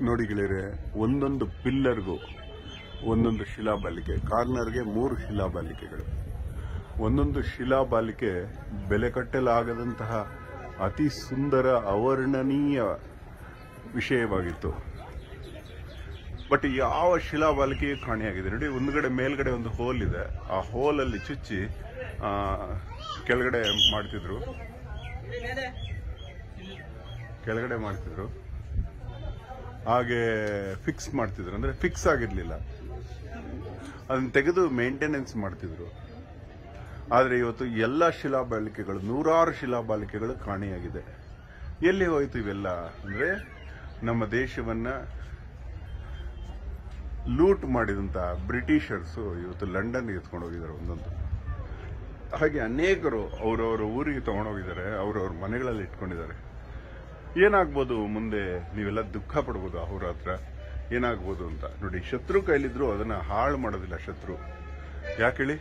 ನೋಡಿ ಗೆಳೆಯರೆ ಒಂದೊಂದು ಪಿಲ್ಲರ್ಗೂ ಒಂದೊಂದು ಶಿಲಾಬಾಲಿಕೆ ಕಾರ್ನರ್ಗೆ ಮೂರು ಶಿಲಾಬಾಲಿಕೆಗಳು ಒಂದೊಂದು ಶಿಲಾಬಾಲಿಕೆ ಬೆಲೆ ಕಟ್ಟಲಾಗದಂತಹ ಅತಿ ಸುಂದರ ಅವರ್ಣನೀಯ ವಿಷಯವಾಗಿತ್ತು ಬಟ್ ಯಾವ ಶಿಲಾಬಾಲಿಕೆಯೂ ಕಾಣೆಯಾಗಿದೆ ನೋಡಿ ಒಂದುಗಡೆ ಮೇಲ್ಗಡೆ ಒಂದು ಹೋಲ್ ಇದೆ ಆ ಹೋಲಲ್ಲಿ ಚುಚ್ಚಿ ಆ, ಕೆಳಗಡೆ ಮಾಡ್ತಿದ್ರು ಕೆಳಗಡೆ ಮಾಡ್ತಿದ್ರು ಹಾಗೆ ಫಿಕ್ಸ್ ಮಾಡ್ತಿದ್ರು ಅಂದ್ರೆ ಫಿಕ್ಸ್ ಆಗಿರ್ಲಿಲ್ಲ ಅದನ್ನ ತೆಗೆದು ಮೇಂಟೆನೆನ್ಸ್ ಮಾಡ್ತಿದ್ರು ಆದ್ರೆ ಇವತ್ತು ಎಲ್ಲ ಶಿಲಾಬಾಲಿಕೆಗಳು ನೂರಾರು ಶಿಲಾಬಾಲಿಕೆಗಳು ಕಾಣೆಯಾಗಿದೆ ಎಲ್ಲಿ ಹೋಯ್ತು ಇವೆಲ್ಲ ಅಂದ್ರೆ ನಮ್ಮ ದೇಶವನ್ನ ಲೂಟ್ ಮಾಡಿದಂತ ಬ್ರಿಟಿಷರ್ಸ್ ಇವತ್ತು ಲಂಡನ್ಗೆ ಎತ್ಕೊಂಡು ಹೋಗಿದ್ದಾರೆ ಒಂದೊಂದು ಹಾಗೆ ಅನೇಕರು ಅವರವರ ಊರಿಗೆ ತಗೊಂಡೋಗಿದ್ದಾರೆ ಅವರವ್ರ ಮನೆಗಳಲ್ಲಿ ಇಟ್ಕೊಂಡಿದ್ದಾರೆ ಏನಾಗ್ಬೋದು ಮುಂದೆ ನೀವೆಲ್ಲ ದುಃಖ ಪಡ್ಬೋದು ಅವ್ರ ಹತ್ರ ಏನಾಗ್ಬೋದು ಅಂತ ನೋಡಿ ಶತ್ರು ಕೈಲಿದ್ರು ಅದನ್ನ ಹಾಳು ಮಾಡೋದಿಲ್ಲ ಶತ್ರು ಯಾಕೇಳಿ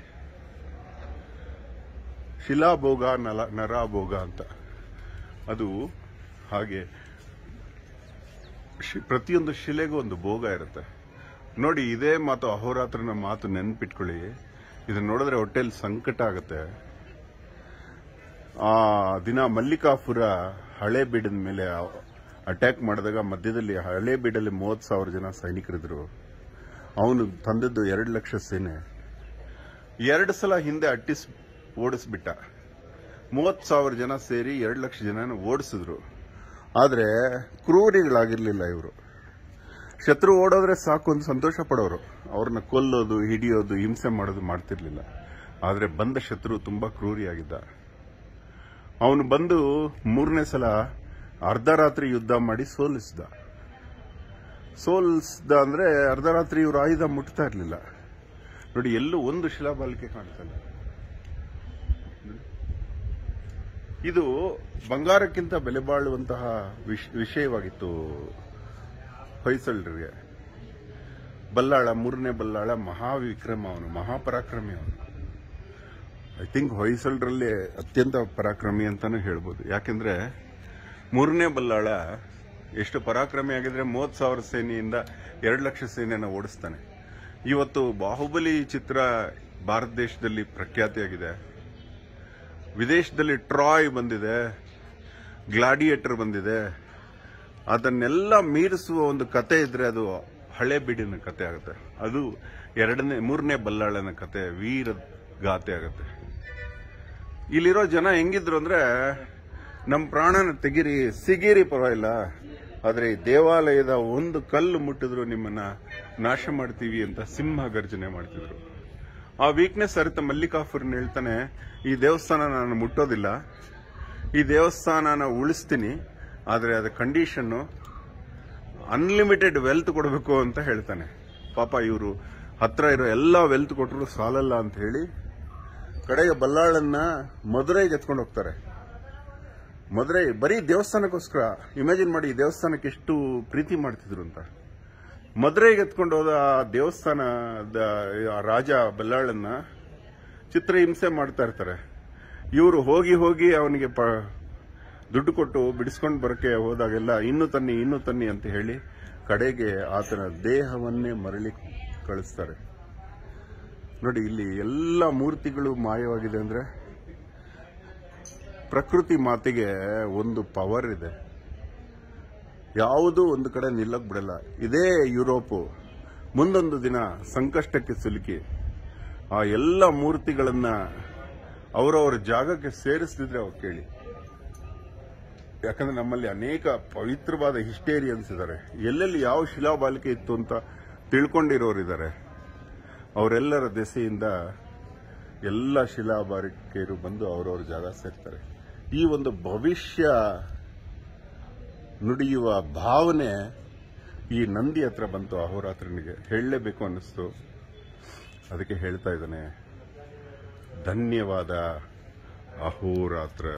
ಶಿಲಾಭೋಗ ನಲ ನರಾಭೋಗ ಅಂತ ಅದು ಹಾಗೆ ಶಿ- ಪ್ರತಿಯೊಂದು ಶಿಲೆಗೂ ಒಂದು ಭೋಗ ಇರುತ್ತೆ ನೋಡಿ ಇದೇ ಮಾತು ಅಹೋರಾತ್ರನ ಮಾತು ನೆನ್ಪಿಟ್ಕೊಳ್ಳಿ ಇದನ್ನ ನೋಡಿದ್ರೆ ಹೊಟ್ಟೆಲ್ ಸಂಕಟ ಆಗುತ್ತೆ ಆ ದಿನ ಮಲ್ಲಿಕಾಪುರ ಹಳೆ ಬೀಡಿನ ಮೇಲೆ ಅಟ್ಯಾಕ್ ಮಾಡಿದಾಗ ಮಧ್ಯದಲ್ಲಿ ಹಳೆ ಬೀಡಲ್ಲಿ ಮೂವತ್ ಸಾವಿರ ಜನ ಸೈನಿಕರಿದ್ರು ಅವನು ತಂದದ್ದು ಎರಡು ಲಕ್ಷ ಸೇನೆ ಎರಡು ಸಲ ಹಿಂದೆ ಅಟ್ಟಿಸ್ ಓಡಿಸ್ಬಿಟ್ಟ ಮೂವತ್ ಸಾವಿರ ಜನ ಸೇರಿ ಎರಡು ಲಕ್ಷ ಜನ ಓಡಿಸಿದ್ರು ಆದ್ರೆ ಕ್ರೂರಿಗಳಾಗಿರ್ಲಿಲ್ಲ ಇವರು ಶತ್ರು ಓಡೋದ್ರೆ ಸಾಕು ಅಂತ ಸಂತೋಷ ಪಡೋರು ಅವ್ರನ್ನ ಕೊಲ್ಲೋದು ಹಿಡಿಯೋದು ಹಿಂಸೆ ಮಾಡೋದು ಮಾಡ್ತಿರ್ಲಿಲ್ಲ ಆದ್ರೆ ಬಂದ ಶತ್ರು ತುಂಬಾ ಕ್ರೂರಿಯಾಗಿದ್ದ ಅವನು ಬಂದು ಮೂರನೇ ಸಲ ಅರ್ಧ ರಾತ್ರಿ ಯುದ್ಧ ಮಾಡಿ ಸೋಲಿಸಿದ ಸೋಲಿಸಿದ ಅಂದ್ರೆ ಅರ್ಧ ರಾತ್ರಿ ಇವರು ಆಯುಧ ಮುಟ್ತಾ ಇರಲಿಲ್ಲ ನೋಡಿ ಎಲ್ಲೂ ಒಂದು ಶಿಲಾಬಾಲಿಕೆ ಕಾಣ್ತಲ್ಲ ಇದು ಬಂಗಾರಕ್ಕಿಂತ ಬೆಲೆ ಬಾಳುವಂತಹ ವಿಷ- ವಿಷಯವಾಗಿತ್ತು ಹೊಯ್ಸಳರಿಗೆ ಬಲ್ಲಾಳ ಮೂರನೇ ಬಲ್ಲಾಳ ಮಹಾವಿಕ್ರಮ ಅವನು ಮಹಾಪರಾಕ್ರಮಿ ಅವನು ಐ ಥಿಂಕ್ ಹೊಯ್ಸಳರಲ್ಲಿ ಅತ್ಯಂತ ಪರಾಕ್ರಮಿ ಅಂತಾನು ಹೇಳ್ಬೋದು ಯಾಕೆಂದ್ರೆ ಮೂರನೇ ಬಲ್ಲಾಳ ಎಷ್ಟು ಪರಾಕ್ರಮಿ ಆಗಿದ್ರೆ ಮೂವತ್ ಸಾವಿರ ಸೇನೆಯಿಂದ ಎರಡು ಲಕ್ಷ ಸೇನೆಯನ್ನು ಓಡಿಸ್ತಾನೆ ಇವತ್ತು ಬಾಹುಬಲಿ ಚಿತ್ರ ಭಾರತ ದೇಶದಲ್ಲಿ ಪ್ರಖ್ಯಾತಿಯಾಗಿದೆ ವಿದೇಶದಲ್ಲಿ ಟ್ರಾಯ್ ಬಂದಿದೆ ಗ್ಲಾಡಿಯೇಟರ್ ಬಂದಿದೆ ಅದನ್ನೆಲ್ಲ ಮೀರಿಸುವ ಒಂದು ಕತೆ ಇದ್ರೆ ಅದು ಹಳೆ ಬೀಡಿನ ಕತೆ ಆಗುತ್ತೆ ಅದು ಎರಡನೇ ಮೂರನೇ ಬಲ್ಲಾಳನ ಕತೆ ವೀರ ಗಾತೆ ಆಗುತ್ತೆ ಇಲ್ಲಿರೋ ಜನ ಹೆಂಗಿದ್ರು ಅಂದ್ರೆ ನಮ್ಮ ಪ್ರಾಣನ ತೆಗಿರಿ ಸಿಗಿರಿ ಪರವಾಗಿಲ್ಲ ಆದ್ರೆ ಈ ದೇವಾಲಯದ ಒಂದು ಕಲ್ಲು ಮುಟ್ಟಿದ್ರು ನಿಮ್ಮನ್ನ ನಾಶ ಮಾಡ್ತೀವಿ ಅಂತ ಸಿಂಹ ಗರ್ಜನೆ ಮಾಡ್ತಿದ್ರು ಆ ವೀಕ್ನೆಸ್ ಅರಿತ ಮಲ್ಲಿಕಾಫುರ್ನ ಹೇಳ್ತಾನೆ ಈ ದೇವಸ್ಥಾನ ನಾನು ಮುಟ್ಟೋದಿಲ್ಲ ಈ ದೇವಸ್ಥಾನನ ಉಳಿಸ್ತೀನಿ ಆದ್ರೆ ಅದ ಕಂಡೀಷನ್ನು ಅನ್ಲಿಮಿಟೆಡ್ ವೆಲ್ತ್ ಕೊಡಬೇಕು ಅಂತ ಹೇಳ್ತಾನೆ ಪಾಪ ಇವರು ಹತ್ರ ಇರೋ ಎಲ್ಲ ವೆಲ್ತ್ ಕೊಟ್ಟರು ಸಾಲಲ್ಲ ಅಂತ ಹೇಳಿ ಕಡೆಗೆ ಬಲ್ಲಾಳನ್ನ ಮದುರೈಗೆ ಎತ್ಕೊಂಡು ಹೋಗ್ತಾರೆ ಮದುರೈ ಬರೀ ದೇವಸ್ಥಾನಕ್ಕೋಸ್ಕರ ಇಮ್ಯಾಜಿನ್ ಮಾಡಿ ಈ ದೇವಸ್ಥಾನಕ್ಕೆ ಎಷ್ಟು ಪ್ರೀತಿ ಮಾಡ್ತಿದ್ರು ಅಂತ ಮದುರೈಗೆ ಎತ್ಕೊಂಡು ಹೋದ ಆ ದೇವಸ್ಥಾನದ ಆ ರಾಜ ಬಲ್ಲಾಳನ್ನ ಚಿತ್ರಹಿಂಸೆ ಮಾಡ್ತಾ ಇರ್ತಾರೆ ಇವರು ಹೋಗಿ ಹೋಗಿ ಅವನಿಗೆ ಪ ದುಡ್ಡು ಕೊಟ್ಟು ಬಿಡಿಸ್ಕೊಂಡು ಬರಕ್ಕೆ ಹೋದಾಗೆಲ್ಲ ಇನ್ನು ತನ್ನಿ ಇನ್ನು ತನ್ನಿ ಅಂತ ಹೇಳಿ ಕಡೆಗೆ ಆತನ ದೇಹವನ್ನೇ ಮರಳಿ ಕಳಿಸ್ತಾರೆ ನೋಡಿ ಇಲ್ಲಿ ಎಲ್ಲ ಮೂರ್ತಿಗಳು ಮಾಯವಾಗಿದೆ ಅಂದ್ರೆ ಪ್ರಕೃತಿ ಮಾತಿಗೆ ಒಂದು ಪವರ್ ಇದೆ ಯಾವುದೂ ಒಂದು ಕಡೆ ನಿಲ್ಲಕ್ ಬಿಡಲ್ಲ ಇದೇ ಯುರೋಪು ಮುಂದೊಂದು ದಿನ ಸಂಕಷ್ಟಕ್ಕೆ ಸಿಲುಕಿ ಆ ಎಲ್ಲ ಮೂರ್ತಿಗಳನ್ನ ಅವರವರ ಜಾಗಕ್ಕೆ ಸೇರಿಸ್ತಿದ್ರೆ ಅವ್ರು ಕೇಳಿ ಯಾಕಂದ್ರೆ ನಮ್ಮಲ್ಲಿ ಅನೇಕ ಪವಿತ್ರವಾದ ಹಿಸ್ಟೇರಿಯನ್ಸ್ ಇದ್ದಾರೆ ಎಲ್ಲೆಲ್ಲಿ ಯಾವ ಶಿಲಾಬಾಲಿಕೆ ಇತ್ತು ಅಂತ ತಿಳ್ಕೊಂಡಿರೋರಿದ್ದಾರೆ ಅವರೆಲ್ಲರ ದೆಸೆಯಿಂದ ಎಲ್ಲ ಶಿಲಾಬಾಲಿಕೆಯರು ಬಂದು ಅವರವ್ರ ಜಾಗ ಸೇರ್ತಾರೆ ಈ ಒಂದು ಭವಿಷ್ಯ ನುಡಿಯುವ ಭಾವನೆ ಈ ನಂದಿ ಹತ್ರ ಬಂತು ಅಹೋರಾತ್ರನಿಗೆ ಹೇಳಲೇಬೇಕು ಅನ್ನಿಸ್ತು ಅದಕ್ಕೆ ಹೇಳ್ತಾ ಇದ್ದಾನೆ ಧನ್ಯವಾದ ಅಹೋರಾತ್ರ